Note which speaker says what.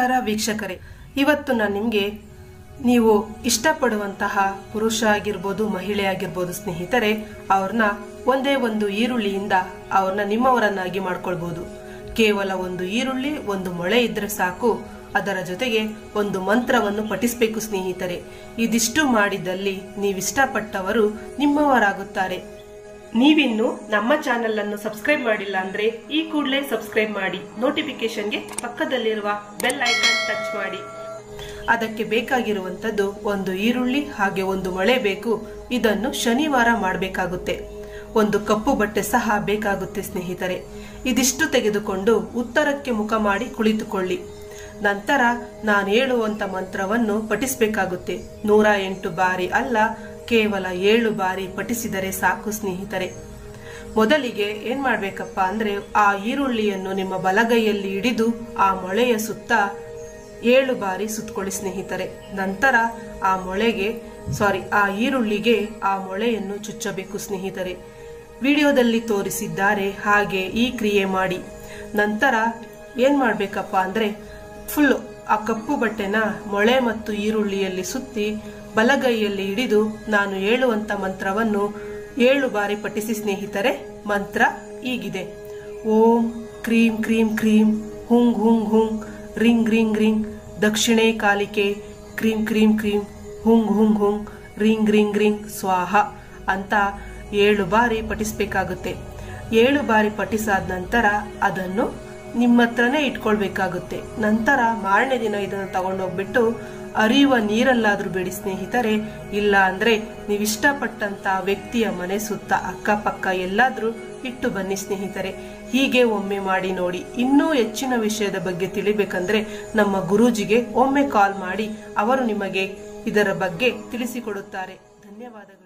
Speaker 1: ನಮಸ್ಕಾರ ವೀಕ್ಷಕರೇ ಇವತ್ತು ನಾನು ನಿಮಗೆ ನೀವು ಇಷ್ಟಪಡುವಂತಹ ಪುರುಷ ಆಗಿರ್ಬೋದು ಮಹಿಳೆ ಆಗಿರ್ಬೋದು ಸ್ನೇಹಿತರೆ ಅವ್ರನ್ನ ಒಂದೇ ಒಂದು ಈರುಳ್ಳಿಯಿಂದ ಅವ್ರನ್ನ ನಿಮ್ಮವರನ್ನಾಗಿ ಮಾಡ್ಕೊಳ್ಬೋದು ಕೇವಲ ಒಂದು ಈರುಳ್ಳಿ ಒಂದು ಮೊಳೆ ಇದ್ರೆ ಸಾಕು ಅದರ ಜೊತೆಗೆ ಒಂದು ಮಂತ್ರವನ್ನು ಪಠಿಸಬೇಕು ಸ್ನೇಹಿತರೆ ಇದಿಷ್ಟು ಮಾಡಿದಲ್ಲಿ ನೀವಿಷ್ಟಪಟ್ಟವರು ನಿಮ್ಮವರಾಗುತ್ತಾರೆ ನೀವಿನ್ನು ನಮ್ಮ ಚಾನೆಲ್ ಅನ್ನು ಸಬ್ಸ್ಕ್ರೈಬ್ ಮಾಡಿಲ್ಲ ಅಂದ್ರೆ ಈ ಕೂಡಲೇ ಸಬ್ಸ್ಕ್ರೈಬ್ ಮಾಡಿ ನೋಟಿಫಿಕೇಶನ್ಗೆ ಪಕ್ಕದಲ್ಲಿರುವ ಬೆಲ್ ಐಕಾನ್ ಟಚ್ ಮಾಡಿ ಅದಕ್ಕೆ ಬೇಕಾಗಿರುವಂತದ್ದು ಒಂದು ಈರುಳ್ಳಿ ಹಾಗೆ ಒಂದು ಮೊಳೆ ಬೇಕು ಇದನ್ನು ಶನಿವಾರ ಮಾಡಬೇಕಾಗುತ್ತೆ ಒಂದು ಕಪ್ಪು ಬಟ್ಟೆ ಸಹ ಬೇಕಾಗುತ್ತೆ ಸ್ನೇಹಿತರೆ ಇದಿಷ್ಟು ತೆಗೆದುಕೊಂಡು ಉತ್ತರಕ್ಕೆ ಮುಖ ಮಾಡಿ ಕುಳಿತುಕೊಳ್ಳಿ ನಂತರ ನಾನು ಹೇಳುವಂತ ಮಂತ್ರವನ್ನು ಪಠಿಸಬೇಕಾಗುತ್ತೆ ನೂರ ಎಂಟು ಬಾರಿ ಅಲ್ಲ ಕೇವಲ ಏಳು ಬಾರಿ ಪಠಿಸಿದರೆ ಸಾಕು ಸ್ನೇಹಿತರೆ ಮೊದಲಿಗೆ ಏನ್ ಮಾಡ್ಬೇಕಪ್ಪ ಅಂದ್ರೆ ಆ ಈರುಳ್ಳಿಯನ್ನು ನಿಮ್ಮ ಬಲಗೈಯಲ್ಲಿ ಹಿಡಿದು ಆ ಮೊಳೆಯ ಸುತ್ತ ಏಳು ಬಾರಿ ಸುತ್ತಕೊಳ್ಳಿ ಸ್ನೇಹಿತರೆ ನಂತರ ಆ ಮೊಳೆಗೆ ಸಾರಿ ಆ ಈರುಳ್ಳಿಗೆ ಆ ಮೊಳೆಯನ್ನು ಚುಚ್ಚಬೇಕು ಸ್ನೇಹಿತರೆ ವಿಡಿಯೋದಲ್ಲಿ ತೋರಿಸಿದ್ದಾರೆ ಹಾಗೆ ಈ ಕ್ರಿಯೆ ಮಾಡಿ ನಂತರ ಏನ್ ಮಾಡ್ಬೇಕಪ್ಪ ಅಂದ್ರೆ ಫುಲ್ ಆ ಕಪ್ಪು ಬಟ್ಟೆನ ಮೊಳೆ ಮತ್ತು ಈರುಳ್ಳಿಯಲ್ಲಿ ಸುತ್ತಿ ಬಲಗೈಯಲ್ಲಿ ಹಿಡಿದು ನಾನು ಹೇಳುವಂತ ಮಂತ್ರವನ್ನು ಏಳು ಬಾರಿ ಪಠಿಸಿ ಸ್ನೇಹಿತರೆ ಮಂತ್ರ ಹೀಗಿದೆ ಓಂ ಕ್ರೀಂ ಕ್ರೀಂ ಕ್ರೀಂ ಹುಂಗ್ ಹುಂಗ್ ಹುಂಗ್ ರಿಂಗ್ ರಿಂಗ್ ರಿಂಗ್ ದಕ್ಷಿಣೆ ಕಾಲಿಕೆ ಕ್ರೀಂ ಕ್ರೀಂ ಕ್ರೀಂ ಹುಂಗ್ ಹುಂಗ್ ಹುಂಗ್ ರಿಂಗ್ ರಿಂಗ್ ರಿಂಗ್ ಸ್ವಾಹ ಅಂತ ಏಳು ಬಾರಿ ಪಠಿಸ್ಬೇಕಾಗುತ್ತೆ ಏಳು ಬಾರಿ ಪಠಿಸಾದ ನಂತರ ಅದನ್ನು ನಿಮ್ಮ ಹತ್ರನೇ ಇಟ್ಕೊಳ್ಬೇಕಾಗುತ್ತೆ ನಂತರ ಮಾರನೇ ದಿನ ಇದನ್ನು ತಗೊಂಡೋಗ್ಬಿಟ್ಟು ಅರಿಯುವ ನೀರಲ್ಲಾದ್ರೂ ಬಿಡಿ ಸ್ನೇಹಿತರೆ ಇಲ್ಲ ಅಂದ್ರೆ ನೀವಿಷ್ಟಪಟ್ಟಂತ ವ್ಯಕ್ತಿಯ ಮನೆ ಸುತ್ತ ಅಕ್ಕಪಕ್ಕ ಎಲ್ಲಾದ್ರೂ ಇಟ್ಟು ಬನ್ನಿ ಸ್ನೇಹಿತರೆ ಹೀಗೆ ಒಮ್ಮೆ ಮಾಡಿ ನೋಡಿ ಇನ್ನೂ ಹೆಚ್ಚಿನ ವಿಷಯದ ಬಗ್ಗೆ ತಿಳಿಬೇಕಂದ್ರೆ ನಮ್ಮ ಗುರೂಜಿಗೆ ಒಮ್ಮೆ ಕಾಲ್ ಮಾಡಿ ಅವರು ನಿಮಗೆ ಇದರ ಬಗ್ಗೆ ತಿಳಿಸಿಕೊಡುತ್ತಾರೆ ಧನ್ಯವಾದಗಳು